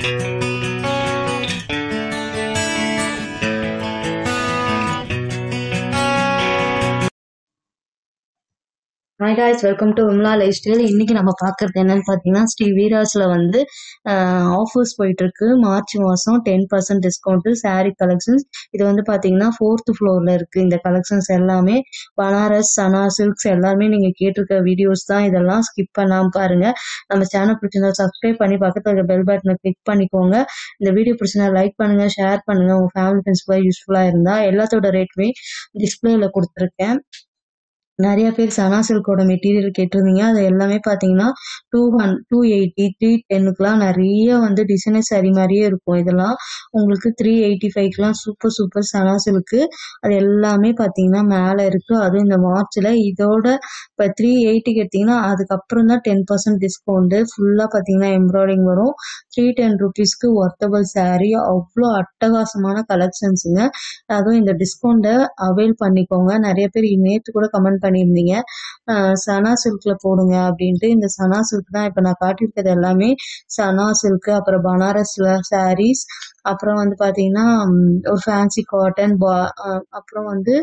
hi guys welcome to Vimla life style இன்னைக்கு நம்ம பார்க்கறது என்னன்னு பார்த்தீங்கன்னா ஸ்ரீ வீராஸ்ல வந்து ஆஃபர்ஸ் போயிட்டு இருக்கு மார்ச் மாதம் ten percent discount saree collections இது வந்து பார்த்தீங்கன்னா ஃபோர்த் ஃப்ளோர்ல இருக்கு இந்த கலெக்ஷன்ஸ் எல்லாமே பனாரஸ் சனா சில்க்ஸ் எல்லாமே நீங்க கேட்டிருக்க வீடியோஸ் தான் இதெல்லாம் ஸ்கிப் பண்ணாம பாருங்க நம்ம சேனல் பிடிச்சிருந்தா சப்ஸ்கிரைப் பண்ணி பக்கத்துல இருக்க பெல் பட்டனை கிளிக் பண்ணிக்கோங்க இந்த வீடியோ பிடிச்சிருந்தா லைக் பண்ணுங்க ஷேர் பண்ணுங்க உங்க ஃபேமிலி ஃப்ரெண்ட்ஸ்க்கு யூஸ்ஃபுல்லா இருந்தா எல்லாத்தோட ரேட்டுமே டிஸ்பிளேல கொடுத்துருக்கேன் நிறைய பேர் சனா சில்கோட மெட்டீரியல் கேட்டிருந்தீங்க அது எல்லாமே பார்த்தீங்கன்னா two hun two eighty three டென்னுக்குலாம் நிறைய வந்து டிசைனர் saree மாதிரியே இருக்கும் இதெல்லாம் உங்களுக்கு த்ரீ எயிட்டி ஃபைவ்க்குலாம் சூப்பர் சூப்பர் சனா சில்க்கு அது எல்லாமே பார்த்தீங்கன்னா மேலே இருக்கு அதுவும் இந்த மார்ச்சில் இதோட இப்போ த்ரீ எயிட்டிக்கு எடுத்தீங்கன்னா அதுக்கப்புறம் தான் டென் பர்சன்ட் டிஸ்கவுண்ட்டு ஃபுல்லாக பார்த்தீங்கன்னா எம்ப்ராய்டிங் வரும் த்ரீ டென் ருபீஸ்க்கு ஒர்த்தபிள் saree அவ்வளோ அட்டகாசமான கலெக்ஷன்ஸுங்க அதுவும் இந்த டிஸ்கவுண்ட்டை அவைல் பண்ணிக்கோங்க நிறைய பேர் நேற்று கூட கமெண்ட் பண்ணியிருந்தீங்க அஹ் சனா சில்க்ல போடுங்க அப்படின்ட்டு இந்த சனா சில்க் தான் இப்போ நான் காட்டியிருக்கிறது எல்லாமே சனா சில்க் அப்புறம் பனாரஸ்ல சாரீஸ் அப்புறம் வந்து பார்த்தீங்கன்னா ம், ஒரு ஃபேன்சி காட்டன் அப்புறம் வந்து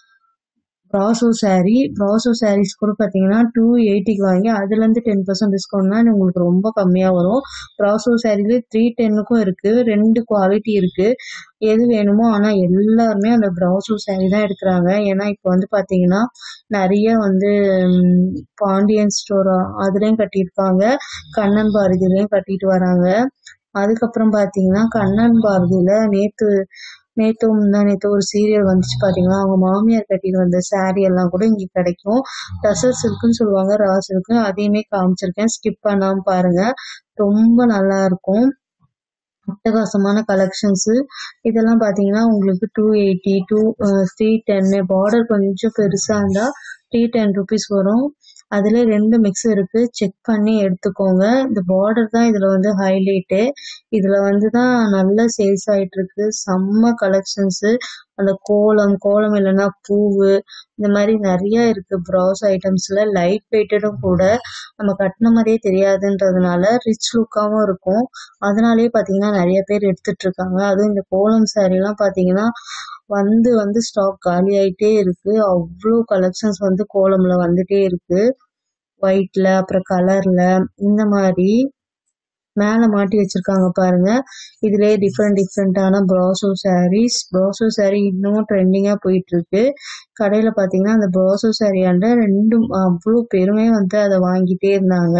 ப்ராசோ saree ப்ராசோ sarees கூட பார்த்தீங்கன்னா டூ எயிட்டிக்கு வாங்கி அதுலேருந்து டென் பர்சன்ட் டிஸ்கவுண்ட்னா உங்களுக்கு ரொம்ப கம்மியாக வரும் ப்ராசோ சாரிலே த்ரீ டென்னுக்கும் இருக்குது ரெண்டு குவாலிட்டி இருக்குது எது வேணுமோ ஆனால் எல்லாருமே அந்த ப்ராசோ saree தான் எடுக்கிறாங்க ஏன்னா இப்போ வந்து பார்த்தீங்கன்னா நிறைய வந்து ம், பாண்டியன் ஸ்டோர் அதுலேயும் கட்டியிருக்காங்க கண்ணன் பாரதியிலையும் கட்டிட்டு வராங்க அதுக்கப்புறம் பார்த்தீங்கன்னா கண்ணன் பாரதியில் நேற்று நேற்று முந்தா நேற்று ஒரு சீரியல் வந்துச்சு பார்த்தீங்கன்னா அவங்க மாமியார் கட்டிட்டு வந்த saree எல்லாம் கூட இங்கே கிடைக்கும் டசர் சில்க்குன்னு சொல்லுவாங்க ரா சில்க்கு அதையுமே காமிச்சிருக்கேன் ஸ்கிப் பண்ணாமல் பாருங்க ரொம்ப நல்லா இருக்கும் அட்டகாசமான கலெக்ஷன்ஸு இதெல்லாம் பார்த்தீங்கன்னா உங்களுக்கு two eighty two three ten border கொஞ்சம் பெருசாக இருந்தால் த்ரீ டென் ருபீஸ் வரும் அதில் ரெண்டு மிக்ஸ் இருக்குது செக் பண்ணி எடுத்துக்கோங்க இந்த பார்டர் தான் இதில் வந்து ஹைலைட்டு இதில் வந்து தான் நல்ல சேல்ஸ் ஆயிட்டு இருக்கு செம்ம கலெக்ஷன்ஸு அந்த கோலம் கோலம் இல்லைன்னா பூவு இந்த மாதிரி நிறைய இருக்கு ப்ரௌஸ் ஐட்டம்ஸ்ல லைட் வெயிட்டடும் கூட நம்ம கட்டின மாதிரியே தெரியாதுன்றதுனால ரிச் லுக்காகவும் இருக்கும் அதனாலேயே பார்த்தீங்கன்னா நிறைய பேர் எடுத்துட்டு இருக்காங்க அதுவும் இந்த கோலம் saree எல்லாம் பார்த்தீங்கன்னா வந்து வந்து ஸ்டாக் காலி ஆயிட்டே இருக்கு அவ்வளோ கலெக்ஷன்ஸ் வந்து கோலம்ல வந்துட்டே இருக்கு ஒயிட்ல அப்புறம் கலர்ல இந்த மாதிரி மேலே மாட்டி வச்சிருக்காங்க பாருங்க இதுலயே டிஃப்ரெண்ட் டிஃப்ரெண்டான ப்ராசோ sarees ப்ராசோ saree இன்னமும் ட்ரெண்டிங்காக போயிட்டு இருக்கு கடையில் பார்த்தீங்கன்னா அந்த ப்ராசோ saree ஆண்ட ரெண்டும் அவ்வளோ பேருமே வந்து அதை வாங்கிட்டே இருந்தாங்க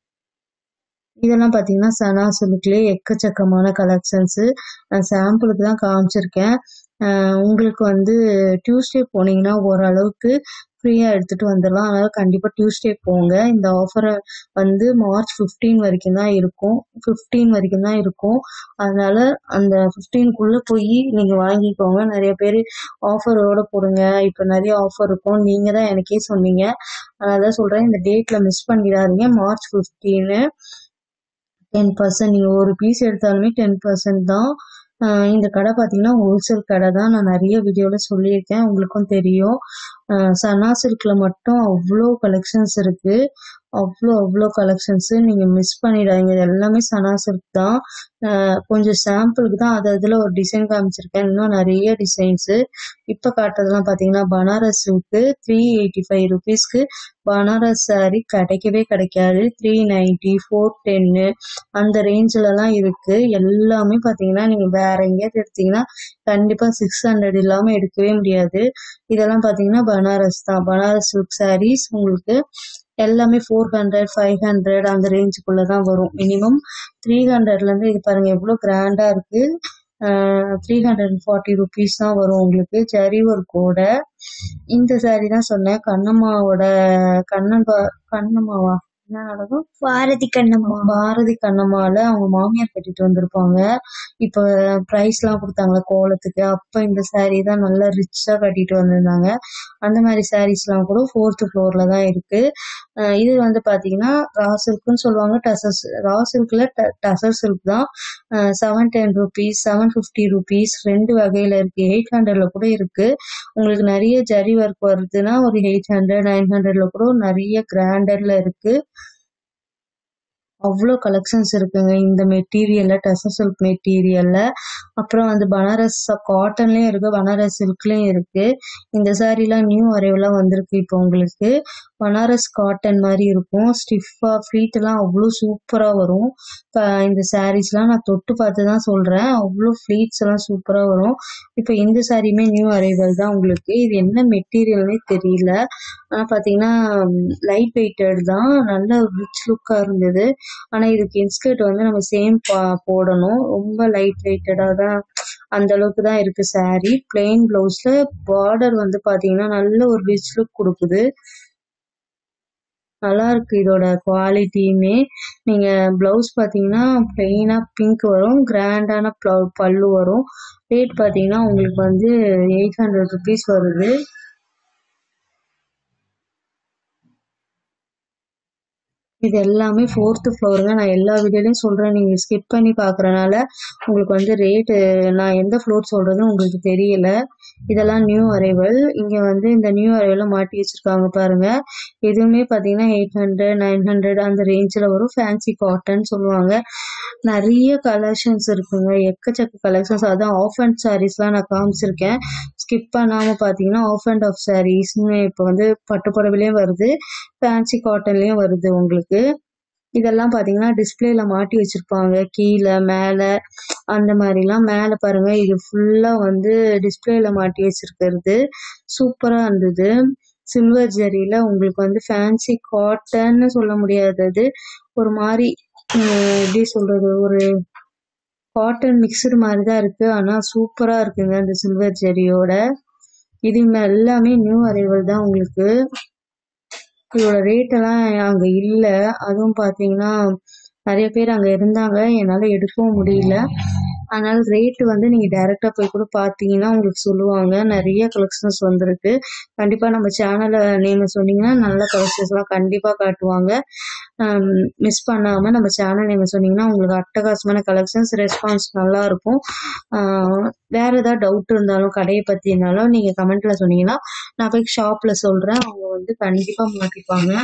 இதெல்லாம் பார்த்தீங்கன்னா சனா சில்க்லேயே எக்கச்சக்கமான கலெக்ஷன்ஸு நான் சாம்பிளுக்கு தான் காமிச்சிருக்கேன் அஹ் உங்களுக்கு வந்து டியூஸ்டே போனீங்கன்னா ஓரளவுக்கு ஃப்ரீயாக எடுத்துகிட்டு வந்துடலாம் அதனால் கண்டிப்பாக டியூஸ்டே போங்க இந்த ஆஃபரை வந்து மார்ச் 15 வரைக்கும் தான் இருக்கும் 15 வரைக்கும் தான் இருக்கும் அதனால அந்த 15 குள்ள போய் நீங்கள் வாங்கிக்கோங்க நிறைய பேர் ஆஃபரோட போடுங்க இப்போ நிறைய ஆஃபர் இருக்கும் நீங்கள் தான் எனக்கே சொன்னீங்க அதனால தான் சொல்கிறேன் இந்த டேட்டில் மிஸ் பண்ணிடாதீங்க மார்ச் 15 டென் பர்சன்ட் நீங்கள் ஒரு பீஸ் எடுத்தாலுமே டென் பர்சன்ட் தான் ஆஹ் இந்த கடை பார்த்தீங்கன்னா ஹோல்சேல் கடை தான் நான் நிறைய வீடியோவில் சொல்லியிருக்கேன் உங்களுக்கும் தெரியும் ஆஹ் சனா சில்கில் மட்டும் அவ்வளோ கலெக்ஷன்ஸ் இருக்குது அவ்வளோ அவ்வளோ கலெக்ஷன்ஸு நீங்கள் மிஸ் பண்ணிடாதீங்க இது எல்லாமே சனா சில்க் தான் ஆஹ் கொஞ்சம் சாம்பிளுக்கு தான் அது அதில் ஒரு டிசைன் காமிச்சிருக்கேன் இன்னும் நிறைய டிசைன்ஸு இப்போ காட்டுறதுலாம் பார்த்தீங்கன்னா Banaras silk three eighty five ருபீஸ்க்கு பனாரஸ் saree கிடைக்கவே கிடைக்காது த்ரீ நைன்ட்டி ஃபோர் டென்னு அந்த ரேஞ்சிலலாம் இருக்கு எல்லாமே பார்த்தீங்கன்னா நீங்கள் வேற எங்கேயாவது எடுத்தீங்கன்னா கண்டிப்பாக சிக்ஸ் ஹண்ட்ரட் இல்லாமல் எடுக்கவே முடியாது இதெல்லாம் பார்த்தீங்கன்னா பனாரஸ் தான் பனாரஸ் சில்க் sarees உங்களுக்கு எல்லாமே ஃபோர் ஹண்ட்ரட் ஃபைவ் ஹண்ட்ரட் அந்த ரேஞ்சுக்குள்ளே தான் வரும் மினிமம் த்ரீ ஹண்ட்ரட்லேருந்து இது பாருங்க எவ்வளோ கிராண்டாக இருக்கு three hundred and forty rupees தான் வரும் உங்களுக்கு ஜரி ஒர்க்கோட இந்த saree தான் சொன்னேன் கண்ணம்மாவோட கண்ணன் பா- கண்ணம்மாவா என்ன நடக்கும் பாரதி கண்ணம்மா பாரதி கண்ணம்மால அவங்க மாமியார் கட்டிட்டு வந்திருப்பாங்க இப்ப பிரைஸ் எல்லாம் கொடுத்தாங்களே கோலத்துக்கு அப்ப இந்த saree தான் நல்லா ரிச்சா கட்டிட்டு வந்திருந்தாங்க அந்த மாதிரி sarees எல்லாம் கூட ஃபோர்த் ஃப்ளோர்ல தான் இருக்கு அஹ் இது வந்து பாத்தீங்கன்னா ரா சில்க்னு சொல்லுவாங்க டசர் ரா சில்க்ல டசர் சில்க் தான் seven ten rupees seven fifty rupees ரெண்டு வகையில இருக்கு எயிட் ஹண்ட்ரட்ல கூட இருக்கு உங்களுக்கு நிறைய ஜரி ஒர்க் வருதுன்னா ஒரு எயிட் ஹண்ட்ரட் நைன் ஹண்ட்ரட்ல கூட நிறைய கிராண்டர்ல இருக்கு அவ்வளோ கலெக்ஷன்ஸ் இருக்குங்க இந்த மெட்டீரியல்ல டசர் சில்க் மெட்டீரியல்ல அப்புறம் வந்து பனாரஸ் காட்டன்லயும் இருக்கு பனாரஸ் சில்க்லயும் இருக்கு இந்த சாரீலாம் நியூ அரைவெல்லாம் வந்திருக்கு இப்போ உங்களுக்கு பனாரஸ் காட்டன் மாதிரி இருக்கும் ஸ்டிஃபா ஃப்ளீட் எல்லாம் அவ்வளோ சூப்பரா வரும் இப்ப இந்த சாரீஸ்லாம் நான் தொட்டு பார்த்து தான் சொல்றேன் அவ்வளோ ஃப்ளீட்ஸ் எல்லாம் சூப்பரா வரும் இப்போ இந்த சாரியுமே நியூ அரைவல் தான் உங்களுக்கு இது என்ன மெட்டீரியல்னே தெரியல ஆனா பாத்தீங்கன்னா லைட் வெயிட்டட் தான் நல்ல ரிச் லுக்கா இருந்தது ஆனா இதுக்கு இன்ஸ்கர்ட் வந்து நம்ம சேம் போடணும் ரொம்ப லைட் வெயிட்டடா தான் அந்த அளவுக்கு தான் இருக்கு saree பிளெயின் பிளவுஸ்ல பார்டர் வந்து பாத்தீங்கன்னா நல்ல ஒரு ரிச் லுக் கொடுக்குது நல்லா இருக்கு இதோட குவாலிட்டியுமே நீங்க பிளவுஸ் பாத்தீங்கன்னா பிளெயினா பிங்க் வரும் கிராண்டான பல்லு வரும் ரேட் பாத்தீங்கன்னா உங்களுக்கு வந்து எயிட் ஹண்ட்ரட் ருபீஸ் வருது இது எல்லாமே ஃபோர்த்து ஃப்ளோருங்க நான் எல்லா வீடியோலையும் சொல்றேன் நீங்க ஸ்கிப் பண்ணி பார்க்கறனால உங்களுக்கு வந்து ரேட்டு நான் எந்த ஃப்ளோர் சொல்றதுன்னு உங்களுக்கு தெரியல இதெல்லாம் நியூ அரைவல் இங்க வந்து இந்த நியூ அரைவல மாட்டி வச்சிருக்காங்க பாருங்க எதுவுமே பாத்தீங்கன்னா எயிட் ஹண்ட்ரட் நைன் ஹண்ட்ரட் அந்த ரேஞ்சில் வரும் ஃபேன்சி காட்டன் சொல்லுவாங்க நிறைய கலெக்ஷன்ஸ் இருக்குங்க எக்கச்சக்க கலெக்ஷன்ஸ் அதான் ஆஃப் அண்ட் சாரீஸ்லாம் நான் காமிச்சிருக்கேன் ஸ்கிப் பண்ணாம பாத்தீங்கன்னா ஆஃப் அண்ட் ஆஃப் சாரீஸ்னு இப்போ வந்து பட்டுப்புடவையிலயும் வருது ஃபேன்சி காட்டன்லயும் வருது உங்களுக்கு இதெல்லாம் பாத்தீங்கன்னா டிஸ்பிளேல மாட்டி வச்சிருப்பாங்க கீழே மேல அந்த மாதிரிலாம் மேல பாருங்க இது ஃபுல்லா வந்து டிஸ்பிளேல மாட்டி வச்சிருக்கிறது சூப்பரா இருந்தது சில்வர் ஜெரியில உங்களுக்கு வந்து ஃபேன்சி காட்டன்னு சொல்ல முடியாதது ஒரு மாதிரி உம் எப்படி சொல்றது ஒரு காட்டன் மிக்சடு மாதிரி தான் இருக்கு ஆனா சூப்பரா இருக்குங்க அந்த சில்வர் ஜெரியோட இது எல்லாமே நியூ அரைவல் தான் உங்களுக்கு இதோட ரேட் எல்லாம் அங்க இல்ல அதுவும் பாத்தீங்கன்னா நிறைய பேர் அங்க இருந்தாங்க என்னால எடுக்கவும் முடியல அதனால ரேட் வந்து நீங்க டைரக்டா போய் கூட பாத்தீங்கன்னா உங்களுக்கு சொல்லுவாங்க நிறைய கலெக்ஷன்ஸ் வந்திருக்கு கண்டிப்பா நம்ம சேனல்ல நேம் சொன்னீங்கன்னா நல்ல கலெக்ஷன்ஸ் எல்லாம் கண்டிப்பா காட்டுவாங்க மிஸ் பண்ணாம நம்ம சேனல் நேம் சொன்னீங்கன்னா உங்களுக்கு அட்டகாசமான கலெக்ஷன்ஸ் ரெஸ்பான்ஸ் நல்லா இருக்கும் ஆஹ் வேற ஏதாவது டவுட் இருந்தாலும் கடையை பத்தினாலும் நீங்க கமெண்ட்ல சொன்னீங்கன்னா நான் போய் ஷாப்ல சொல்றேன் அவங்க வந்து கண்டிப்பா மாத்திப்பாங்க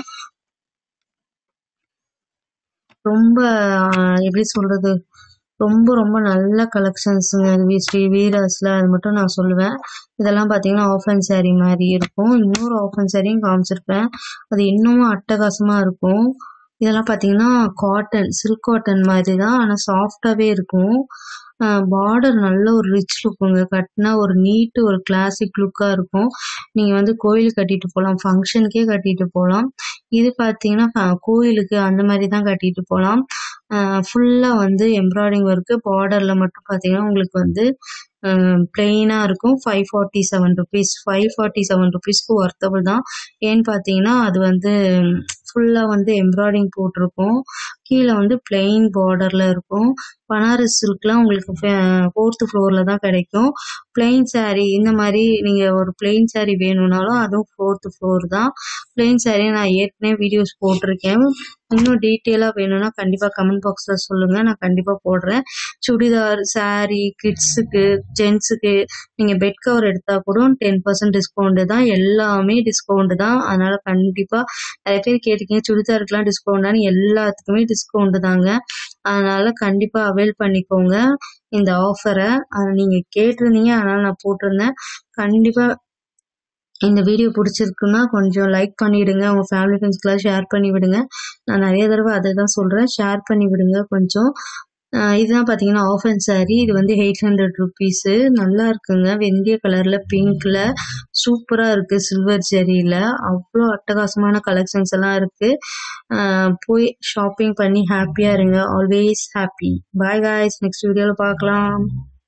ரொம்ப ஆஹ் எப்படி சொல்றது ரொம்ப ரொம்ப நல்ல கலெக்ஷன்ஸுங்க ஸ்ரீ வீராஸ்ல அது மட்டும் நான் சொல்லுவேன் இதெல்லாம் பாத்தீங்கன்னா ஆஃப் அண்ட் saree மாதிரி இருக்கும் இன்னொரு ஆஃப் அண்ட் சாரியும் காமிச்சிருப்பேன் அது இன்னமும் அட்டகாசமா இருக்கும் இதெல்லாம் பாத்தீங்கன்னா காட்டன் சில்க் காட்டன் மாதிரி தான் ஆனா சாஃப்டாவே இருக்கும் பார்டர் நல்ல ஒரு ரிச் லுக்குங்க கட்டினா ஒரு நீட் ஒரு கிளாசிக் லுக்கா இருக்கும் நீங்க வந்து கோயிலுக்கு கட்டிட்டு போகலாம் ஃபங்க்ஷனுக்கே கட்டிட்டு போகலாம் இது பாத்தீங்கன்னா ஃப- கோயிலுக்கு அந்த மாதிரி தான் கட்டிட்டு போகலாம் ஃபுல்லா வந்து எம்ப்ராய்டிங் ஒர்க்கு பார்டர்ல மட்டும் பாத்தீங்கன்னா உங்களுக்கு வந்து பிளெயினா இருக்கும் five forty seven rupees five forty seven ருபீஸ்க்கு ஒர்த்தபிள் தான் ஏன்னு பாத்தீங்கன்னா அது வந்து ஃபுல்லா வந்து எம்ப்ராய்டிங் போட்டிருக்கும் கீழே வந்து பிளெயின் பார்டர்ல இருக்கும் பனாரஸ் சில்க்லாம் உங்களுக்கு ஃபோர்த் ஃப்ளோர்ல தான் கிடைக்கும் பிளெயின் saree இந்த மாதிரி நீங்க ஒரு பிளெயின் saree வேணும்னாலும் அதுவும் ஃபோர்த் ஃப்ளோர் தான் பிளெயின் saree நான் ஏற்கனவே வீடியோஸ் போட்டிருக்கேன் இன்னும் டீட்டெயிலாக வேணும்னா கண்டிப்பாக கமெண்ட் பாக்ஸில் சொல்லுங்கள் நான் கண்டிப்பாக போடுறேன் சுடிதார் saree கிட்ஸுக்கு ஜென்ஸுக்கு நீங்கள் பெட் கவர் எடுத்தால் கூட டென் பர்சன்ட் டிஸ்கவுண்ட் தான் எல்லாமே டிஸ்கவுண்ட் தான் அதனால கண்டிப்பாக நிறைய பேர் கேட்டிருக்கீங்க சுடிதாருக்குலாம் டிஸ்கவுண்டானு எல்லாத்துக்குமே டிஸ்கவுண்ட் தாங்க அதனால கண்டிப்பாக அவைல் பண்ணிக்கோங்க இந்த ஆஃபரை அதை நீங்கள் கேட்டிருந்தீங்க அதனால நான் போட்டிருந்தேன் கண்டிப்பாக இந்த வீடியோ பிடிச்சிருக்குன்னா கொஞ்சம் லைக் பண்ணிவிடுங்க உங்கள் ஃபேமிலி ஃப்ரெண்ட்ஸ்க்கெலாம் ஷேர் பண்ணி விடுங்க நான் நிறைய தடவை அதை தான் சொல்கிறேன் ஷேர் பண்ணி விடுங்க கொஞ்சம் ஆஹ் இதுதான் பார்த்தீங்கன்னா ஆஃப் அண்ட் saree இது வந்து எயிட் ஹண்ட்ரட் ருபீஸு நல்லா இருக்குங்க வெந்தய கலரில் பிங்க்ல சூப்பராக இருக்குது சில்வர் ஜெரியில் அவ்வளோ அட்டகாசமான கலெக்ஷன்ஸ் எல்லாம் இருக்குது போய் ஷாப்பிங் பண்ணி ஹாப்பியாக இருங்க always happy bye guys next வீடியோவில் பார்க்கலாம்